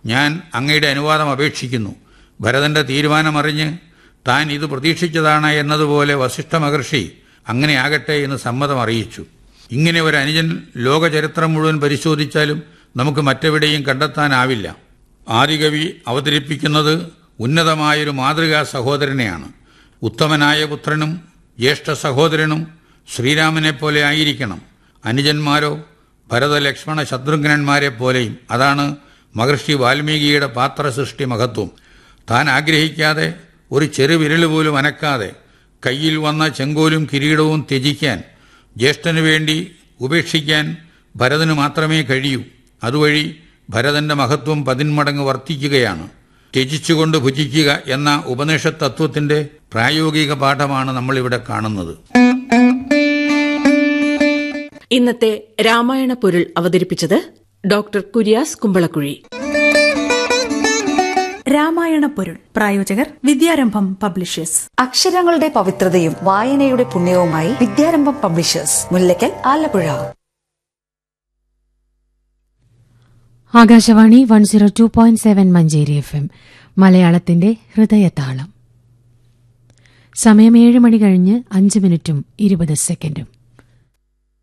ഞാൻ അങ്ങയുടെ അനുവാദം അപേക്ഷിക്കുന്നു ഭരതന്റെ തീരുമാനമറിഞ്ഞ് താൻ ഇത് പ്രതീക്ഷിച്ചതാണ് എന്നതുപോലെ വസിഷ്ഠ മഹർഷി അങ്ങനെ ആകട്ടെ എന്ന് സമ്മതം അറിയിച്ചു ഇങ്ങനെ ഒരു അനുജൻ ലോകചരിത്രം മുഴുവൻ പരിശോധിച്ചാലും നമുക്ക് മറ്റെവിടെയും കണ്ടെത്താനാവില്ല ആദികവി അവതരിപ്പിക്കുന്നത് ഉന്നതമായൊരു മാതൃകാ സഹോദരനെയാണ് ഉത്തമനായ പുത്രനും ജ്യേഷ്ഠ സഹോദരനും ശ്രീരാമനെ പോലെ ആയിരിക്കണം അനുജന്മാരോ ഭരത ലക്ഷ്മണ ശത്രുഘ്നന്മാരെ പോലെയും അതാണ് മഹർഷി വാൽമീകിയുടെ പാത്രസൃഷ്ടി മഹത്വം താൻ ആഗ്രഹിക്കാതെ ഒരു ചെറുവിരൽ പോലും അനക്കാതെ കയ്യിൽ വന്ന ചെങ്കോലും കിരീടവും ത്യജിക്കാൻ ജ്യേഷ്ഠനു വേണ്ടി ഉപേക്ഷിക്കാൻ ഭരതന് മാത്രമേ കഴിയൂ അതുവഴി ഭരതന്റെ മഹത്വം പതിന്മടങ്ങ് വർദ്ധിക്കുകയാണ് ത്യജിച്ചുകൊണ്ട് ഭുജിക്കുക എന്ന ഉപനിഷത്ത് തത്വത്തിന്റെ പ്രായോഗിക പാഠമാണ് നമ്മളിവിടെ കാണുന്നത് ഇന്നത്തെ രാമായണ പൊരുൾ അവതരിപ്പിച്ചത് ഡോക്ടർ കുര്യാസ് കുമ്പളക്കുഴി രാമായണ പൊരുൾ പ്രായോജകർ വിദ്യാരംഭം പബ്ലിഷേഴ്സ് അക്ഷരങ്ങളുടെ പവിത്രതയും വായനയുടെ പുണ്യവുമായി Vidyarambham publishers Mullakkal Alappuzha Akashvani one zero two point seven Manjeri F M മലയാളത്തിന്റെ ഹൃദയതാളം സമയം ഏഴ് മണി കഴിഞ്ഞ് അഞ്ച് മിനിറ്റും ഇരുപത് സെക്കൻഡും